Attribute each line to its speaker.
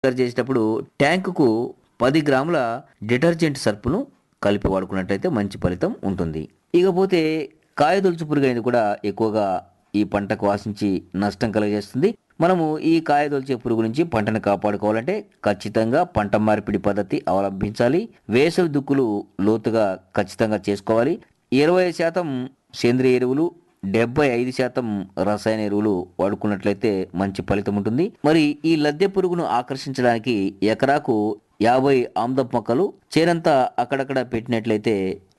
Speaker 1: తయారు చేసేటప్పుడు ట్యాంకుకు పది గ్రాముల డిటర్జెంట్ సర్పును కలిపి వాడుకున్నట్లయితే మంచి ఫలితం ఉంటుంది ఇకపోతే కాయదొలుచు పురుగు అనేది కూడా ఎక్కువగా ఈ పంటకు ఆశించి నష్టం కలుగజేస్తుంది మనము ఈ కాయదొలిచే పురుగు నుంచి పంటను కాపాడుకోవాలంటే ఖచ్చితంగా పంట మార్పిడి పద్ధతి అవలంబించాలి వేసవి దుక్కులు లోతుగా ఖచ్చితంగా చేసుకోవాలి ఇరవై శాతం సేంద్రియ ఎరువులు డెబ్బై ఐదు శాతం రసాయన ఎరువులు వాడుకున్నట్లయితే మంచి ఫలితం ఉంటుంది మరి ఈ లద్దె పురుగును ఆకర్షించడానికి ఎకరాకు యాభై ఆమ్దపు మొక్కలు చేరంతా అక్కడక్కడ పెట్టినట్లయితే